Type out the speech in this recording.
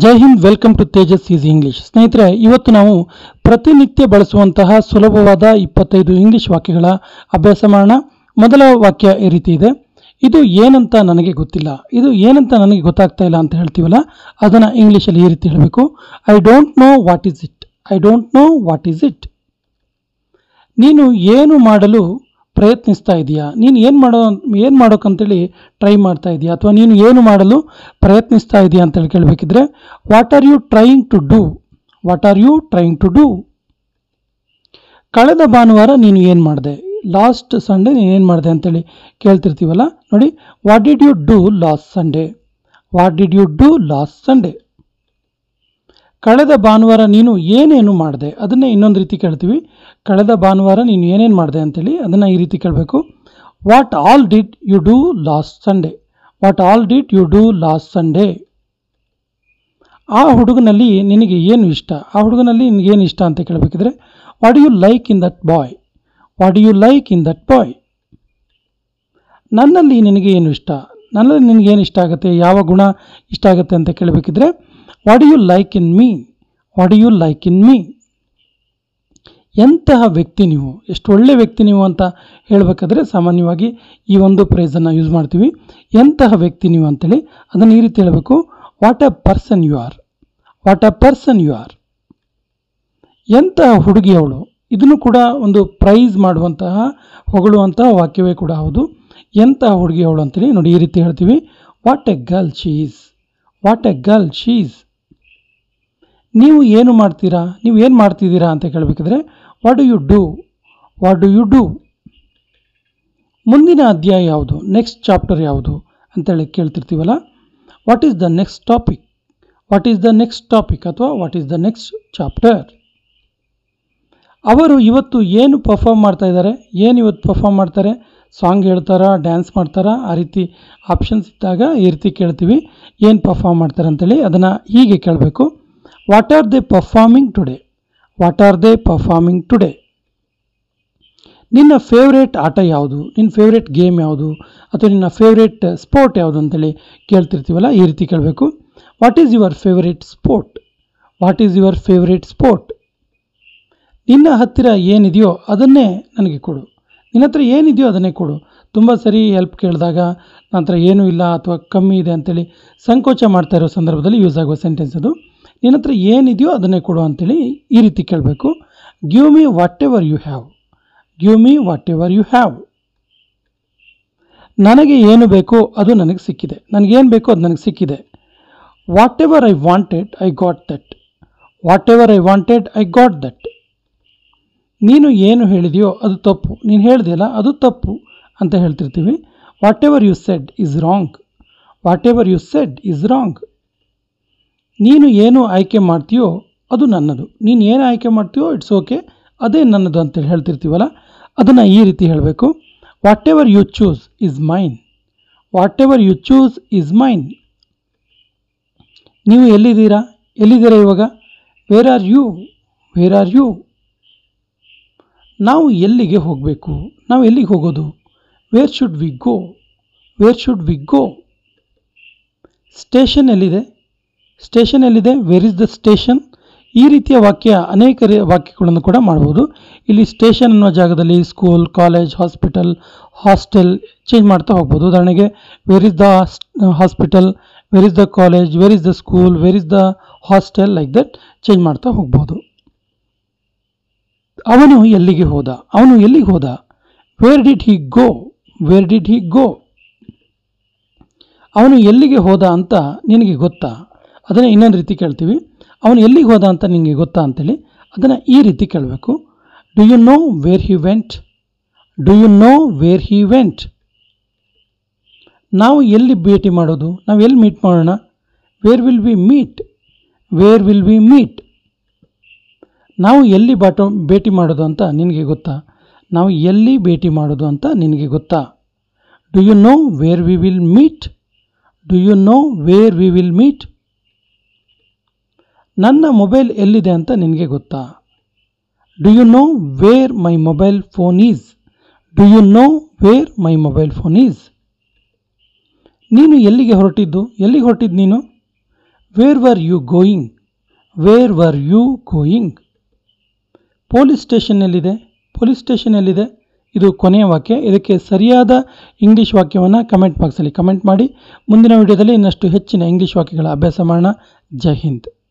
Jai Hind welcome to Tejas easy English ಸ್ನೇಹಿತರೆ ಇವತ್ತು ನಾವು ಪ್ರತಿನಿತ್ಯ ಬಳಸುವಂತಹ ಸುಲಭವಾದ ಇಪ್ಪತ್ತೈದು ಇಂಗ್ಲಿಷ್ ವಾಕ್ಯಗಳ ಅಭ್ಯಾಸ ಮಾಡೋಣ ಮೊದಲ ವಾಕ್ಯ ಈ ರೀತಿ ಇದೆ ಇದು ಏನಂತ ನನಗೆ ಗೊತ್ತಿಲ್ಲ ಇದು ಏನಂತ ನನಗೆ ಗೊತ್ತಾಗ್ತಾ ಇಲ್ಲ ಅಂತ ಹೇಳ್ತೀವಲ್ಲ ಅದನ್ನು ಇಂಗ್ಲೀಷಲ್ಲಿ ಈ ರೀತಿ ಹೇಳಬೇಕು I don't know what is it I don't know what is it ನೀನು ಏನು ಮಾಡಲು ಪ್ರಯತ್ನಿಸ್ತಾ ಇದೆಯಾ ನೀನು ಏನು ಮಾಡೋ ಏನು ಮಾಡೋಕ್ಕಂತೇಳಿ ಟ್ರೈ ಮಾಡ್ತಾ ಇದೆಯಾ ಅಥವಾ ನೀನು ಏನು ಮಾಡಲು ಪ್ರಯತ್ನಿಸ್ತಾ ಇದೆಯಾ ಅಂತೇಳಿ ಕೇಳಬೇಕಿದ್ರೆ what are you trying to do what are you trying to do ಕಳೆದ ಭಾನುವಾರ ನೀನು ಏನು ಮಾಡಿದೆ ಲಾಸ್ಟ್ ಸಂಡೇ ನೀನು ಏನು ಮಾಡಿದೆ ಅಂತೇಳಿ ಕೇಳ್ತಿರ್ತೀವಲ್ಲ ನೋಡಿ what did you do last Sunday what did you do last Sunday ಕಳೆದ ಭಾನುವಾರ ನೀನು ಏನೇನು ಮಾಡಿದೆ ಅದನ್ನೇ ಇನ್ನೊಂದು ರೀತಿ ಕೇಳ್ತೀವಿ ಕಳೆದ ಭಾನುವಾರ ನೀನು ಏನೇನು ಮಾಡಿದೆ ಅಂತೇಳಿ ಅದನ್ನು ಈ ರೀತಿ ಕೇಳಬೇಕು what all did you do last Sunday what all did you do last Sunday ಆ ಹುಡುಗನಲ್ಲಿ ನಿನಗೆ ಏನು ಇಷ್ಟ ಆ ಹುಡುಗನಲ್ಲಿ ನಿನಗೇನು ಇಷ್ಟ ಅಂತ ಕೇಳಬೇಕಿದ್ರೆ what you like in that boy what you like in that boy ನನ್ನಲ್ಲಿ ನಿನಗೆ ಏನು ಇಷ್ಟ ನನ್ನಲ್ಲಿ ನಿನಗೇನು ಇಷ್ಟ ಆಗುತ್ತೆ ಯಾವ ಗುಣ ಇಷ್ಟ ಆಗುತ್ತೆ ಅಂತ ಕೇಳಬೇಕಿದ್ರೆ what you like in me what you like in me ಎಂತಹ ವ್ಯಕ್ತಿ ನೀವು ಎಷ್ಟು ಒಳ್ಳೆ ವ್ಯಕ್ತಿ ನೀವು ಅಂತ ಹೇಳಬೇಕಾದ್ರೆ ಸಾಮಾನ್ಯವಾಗಿ ಈ ಒಂದು ಪ್ರೈಸನ್ನು ಯೂಸ್ ಮಾಡ್ತೀವಿ ಎಂತಹ ವ್ಯಕ್ತಿ ನೀವು ಅಂತೇಳಿ ಅದನ್ನು ಈ ರೀತಿ ಹೇಳಬೇಕು what a person you are what a person you are ಎಂತಹ ಹುಡುಗಿ ಅವಳು ಇದನ್ನು ಕೂಡ ಒಂದು ಪ್ರೈಸ್ ಮಾಡುವಂತಹ ಹೊಗಳುವಂತಹ ವಾಕ್ಯವೇ ಕೂಡ ಹೌದು ಎಂತಹ ಹುಡುಗಿ ಅವಳು ಅಂತೇಳಿ ನೋಡಿ ಈ ರೀತಿ ಹೇಳ್ತೀವಿ what a girl she's what a girl she's ನೀವು ಏನು ಮಾಡ್ತೀರಾ ನೀವು ಏನು ಮಾಡ್ತಿದ್ದೀರಾ ಅಂತ ಕೇಳಬೇಕಿದ್ರೆ what do you do what do you do ಮುಂದಿನ ಅಧ್ಯಾಯ ಯಾವುದು ನೆಕ್ಸ್ಟ್ ಚಾಪ್ಟರ್ ಯಾವುದು ಅಂತೇಳಿ ಕೇಳ್ತಿರ್ತೀವಲ್ಲ what is the next topic what is the next topic ಅಥವಾ what is the next chapter ಅವರು ಇವತ್ತು ಏನು ಪರ್ಫಾರ್ಮ್ ಮಾಡ್ತಾ ಇದ್ದಾರೆ ಏನು ಇವತ್ತು ಪರ್ಫಾರ್ಮ್ ಮಾಡ್ತಾರೆ ಸಾಂಗ್ ಹೇಳ್ತಾರಾ ಡ್ಯಾನ್ಸ್ ಮಾಡ್ತಾರಾ ಆ ರೀತಿ ಆಪ್ಷನ್ಸ್ ಇದ್ದಾಗ ಈ ರೀತಿ ಕೇಳ್ತೀವಿ ಏನು ಪರ್ಫಾರ್ಮ್ ಮಾಡ್ತಾರೆ ಅಂತೇಳಿ ಅದನ್ನು ಹೀಗೆ ಕೇಳಬೇಕು what are they performing today what are they performing today ನಿನ್ನ ಫೇವ್ರೇಟ್ ಆಟ ಯಾವುದು ನಿನ್ನ ಫೇವ್ರೇಟ್ ಗೇಮ್ ಯಾವುದು ಅಥವಾ ನಿನ್ನ ಫೇವ್ರೇಟ್ ಸ್ಪೋರ್ಟ್ ಯಾವುದು ಅಂತೇಳಿ ಕೇಳ್ತಿರ್ತೀವಲ್ಲ ಈ ರೀತಿ ಕೇಳಬೇಕು what is your favourite sport what is your favourite sport ನಿನ್ನ ಹತ್ತಿರ ಏನಿದೆಯೋ ಅದನ್ನೇ ನನಗೆ ಕೊಡು ನಿನ್ನ ಹತ್ರ ಏನಿದೆಯೋ ಅದನ್ನೇ ಕೊಡು ತುಂಬ ಸರಿ ಹೆಲ್ಪ್ ಕೇಳಿದಾಗ ನನ್ನ ಹತ್ರ ಏನೂ ಇಲ್ಲ ಅಥವಾ ಕಮ್ಮಿ ಇದೆ ಅಂತೇಳಿ ಸಂಕೋಚ ಮಾಡ್ತಾ ಇರೋ ಸಂದರ್ಭದಲ್ಲಿ ಯೂಸ್ ಆಗುವ ಸೆಂಟೆನ್ಸ್ ಅದು ನಿನ್ನ ಹತ್ರ ಏನಿದೆಯೋ ಅದನ್ನೇ ಕೊಡು ಅಂತೇಳಿ ಈ ರೀತಿ ಕೇಳಬೇಕು give me whatever you have give me whatever you have ನನಗೆ ಏನು ಬೇಕೋ ಅದು ನನಗೆ ಸಿಕ್ಕಿದೆ ನನಗೇನು ಬೇಕೋ ಅದು ನನಗೆ ಸಿಕ್ಕಿದೆ whatever I wanted I got that whatever I wanted I got that ನೀನು ಏನು ಹೇಳಿದೆಯೋ ಅದು ತಪ್ಪು ನೀನು ಹೇಳಿದೆಯಲ್ಲ ಅದು ತಪ್ಪು ಅಂತ ಹೇಳ್ತಿರ್ತೀವಿ whatever you said is wrong whatever you said is wrong ನೀನು ಏನು ಆಯ್ಕೆ ಮಾಡ್ತೀಯೋ ಅದು ನನ್ನದು ನೀನು ಏನು ಆಯ್ಕೆ ಮಾಡ್ತೀಯೋ ಇಟ್ಸ್ ಓಕೆ ಅದೇ ನನ್ನದು ಅಂತೇಳಿ ಹೇಳ್ತಿರ್ತೀವಲ್ಲ ಅದನ್ನು ಈ ರೀತಿ ಹೇಳಬೇಕು whatever you choose is mine whatever you choose is mine ನೀವು ಎಲ್ಲಿದ್ದೀರಾ ಎಲ್ಲಿದ್ದೀರಾ ಇವಾಗ where are you where are you ನಾವು ಎಲ್ಲಿಗೆ ಹೋಗಬೇಕು ನಾವು ಎಲ್ಲಿಗೆ ಹೋಗೋದು where should we go where should we go station ಎಲ್ಲಿದೆ ಸ್ಟೇಷನ್ ಎಲ್ಲಿದೆ ವೇರ್ ಇಸ್ ದ ಸ್ಟೇಷನ್ ಈ ರೀತಿಯ ವಾಕ್ಯ ಅನೇಕ ರೀ- ವಾಕ್ಯಗಳನ್ನು ಕೂಡ ಮಾಡ್ಬೋದು ಇಲ್ಲಿ ಸ್ಟೇಷನ್ ಅನ್ನೋ ಜಾಗದಲ್ಲಿ school college hospital hostel change ಮಾಡ್ತಾ ಹೋಗ್ಬೋದು ಉದಾಹರಣೆಗೆ where is the hospital where is the college where is the school where is the hostel like that change ಮಾಡ್ತಾ ಹೋಗ್ಬೋದು ಅವನು ಎಲ್ಲಿಗೆ ಹೋದ ಅವನು ಎಲ್ಲಿಗೆ ಹೋದ ವೇರ್ ಡಿಡ್ ಹಿ ಗೋ ವೇರ್ ಡಿಡ್ ಹಿ ಗೋ ಅವನು ಎಲ್ಲಿಗೆ ಹೋದ ಅಂತ ನಿನಗೆ ಗೊತ್ತಾ ಅದನ್ನು ಇನ್ನೊಂದು ರೀತಿ ಕೇಳ್ತೀವಿ ಅವನು ಎಲ್ಲಿಗೆ ಹೋದ ಅಂತ ನಿನಗೆ ಗೊತ್ತಾ ಅಂತೇಳಿ ಅದನ್ನು ಈ ರೀತಿ ಕೇಳಬೇಕು do you know where he went do you know where he went ನಾವು ಎಲ್ಲಿ ಭೇಟಿ ಮಾಡೋದು ನಾವು ಎಲ್ಲಿ ಮೀಟ್ ಮಾಡೋಣ where will we meet where will we meet ನಾವು ಎಲ್ಲಿ ಬಾಟೋ ಭೇಟಿ ಮಾಡೋದು ಅಂತ ನಿನಗೆ ಗೊತ್ತಾ ನಾವು ಎಲ್ಲಿ ಭೇಟಿ ಮಾಡೋದು ಅಂತ ನಿನಗೆ ಗೊತ್ತಾ do you know where we will meet do you know where we will meet ನನ್ನ ಮೊಬೈಲ್ ಎಲ್ಲಿದೆ ಅಂತ ನಿನಗೆ ಗೊತ್ತಾ do you know where my mobile phone is do you know where my mobile phone is ನೀನು ಎಲ್ಲಿಗೆ ಹೊರಟಿದ್ದು ಎಲ್ಲಿಗೆ ಹೊರಟಿದ್ದು ನೀನು where were you going where were you going police station ಎಲ್ಲಿದೆ ಪೊಲೀಸ್ ಸ್ಟೇಷನ್ ಎಲ್ಲಿದೆ ಇದು ಕೊನೆಯ ವಾಕ್ಯ ಇದಕ್ಕೆ ಸರಿಯಾದ ಇಂಗ್ಲೀಷ್ ವಾಕ್ಯವನ್ನು ಕಮೆಂಟ್ ಬಾಕ್ಸಲ್ಲಿ ಕಮೆಂಟ್ ಮಾಡಿ ಮುಂದಿನ ವಿಡಿಯೋದಲ್ಲಿ ಇನ್ನಷ್ಟು ಹೆಚ್ಚಿನ ಇಂಗ್ಲೀಷ್ ವಾಕ್ಯಗಳ ಅಭ್ಯಾಸ ಮಾಡೋಣ ಜೈ ಹಿಂದ್